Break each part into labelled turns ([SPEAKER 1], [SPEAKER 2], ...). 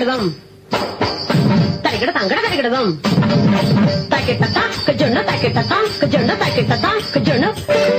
[SPEAKER 1] தக்கிடதம் தக்கிட தங்கட தக்கிடதம் தக்கிட்டத்தா கஜொண்ணு தக்கிட்டத்தா கஜொண்ணு தக்கிட்டத்தா கஜொண்ணு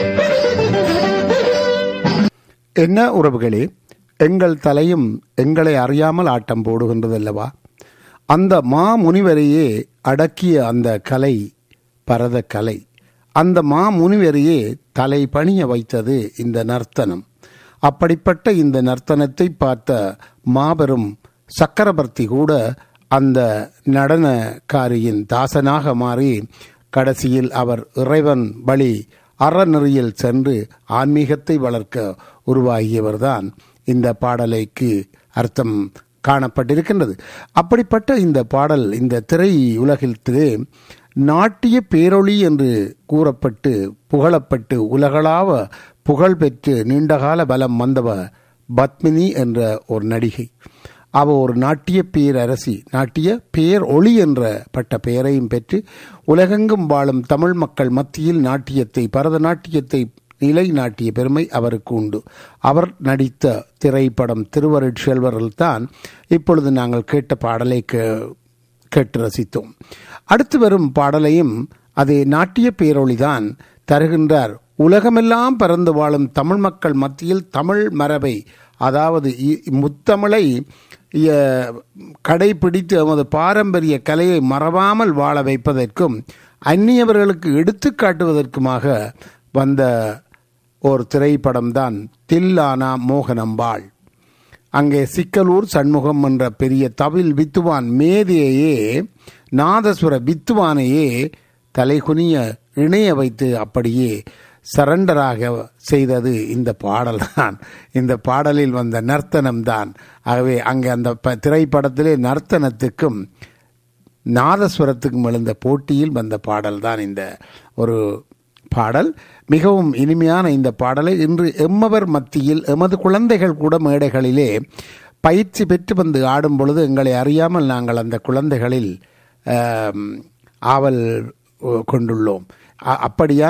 [SPEAKER 2] என்ன உறவுகளே எங்கள் தலையும் எங்களை அறியாமல் ஆட்டம் போடுகின்றதல்லவா அந்த மா முனிவரையே அடக்கிய அந்த கலை பரத கலை அந்த மா முனிவரையே தலை பணிய வைத்தது இந்த நர்த்தனம் அப்படிப்பட்ட இந்த நர்த்தனத்தை பார்த்த மாபெரும் சக்கரவர்த்தி கூட அந்த நடனக்காரியின் தாசனாக மாறி கடைசியில் அவர் இறைவன் வழி அறநெறியில் சென்று ஆன்மீகத்தை வளர்க்க உருவாகியவர்தான் இந்த பாடலைக்கு அர்த்தம் காணப்பட்டிருக்கின்றது அப்படிப்பட்ட இந்த பாடல் இந்த திரை உலகிலே நாட்டிய பேரொளி என்று கூறப்பட்டு புகழப்பட்டு உலகளாவ புகழ் பெற்று நீண்டகால பலம் வந்தவ பத்மினி என்ற ஒரு நடிகை அவ ஒரு நாட்டிய பேரரசி நாட்டிய பேர் ஒளி என்ற பட்ட பெயரையும் பெற்று உலகெங்கும் வாழும் தமிழ் மக்கள் மத்தியில் நாட்டியத்தை பரதநாட்டியத்தை நிலைநாட்டிய பெருமை அவருக்கு உண்டு அவர் நடித்த திரைப்படம் திருவருட்செல்வரில் தான் இப்பொழுது நாங்கள் கேட்ட பாடலை கே கேட்டு ரசித்தோம் அடுத்து வரும் பாடலையும் அதே நாட்டிய பேரொளிதான் தருகின்றார் உலகமெல்லாம் பறந்து வாழும் தமிழ் மக்கள் மத்தியில் தமிழ் மரபை அதாவது இ- முத்தமிழை இய- கடைபிடித்து எமது பாரம்பரிய கலையை மறவாமல் வாழ வைப்பதற்கும் அந்நியவர்களுக்கு எடுத்துக் காட்டுவதற்குமாக வந்த ஒரு திரைப்படம்தான் தில்லானா மோகனம்பாள் அங்கே சிக்கலூர் சண்முகம் என்ற பெரிய தவில் வித்துவான் மேதையையே நாதஸ்வர வித்துவானையே தலைகுனிய இணைய வைத்து அப்படியே சரண்டராக செய்தது இந்த பாடல் தான் இந்த பாடலில் வந்த நர்த்தனம் தான் ஆகவே அங்கே அந்த ப- திரைப்படத்திலே நர்த்தனத்துக்கும் நாதஸ்வரத்துக்கும் எழுந்த போட்டியில் வந்த பாடல் தான் இந்த ஒரு பாடல் மிகவும் இனிமையான இந்த பாடலை இன்று எம்மவர் மத்தியில் எமது குழந்தைகள் கூட மேடைகளிலே பயிற்சி பெற்று வந்து ஆடும் பொழுது எங்களை அறியாமல் நாங்கள் அந்த குழந்தைகளில் ஆம், ஆவல் கொண்டுள்ளோம் அ- அப்படியா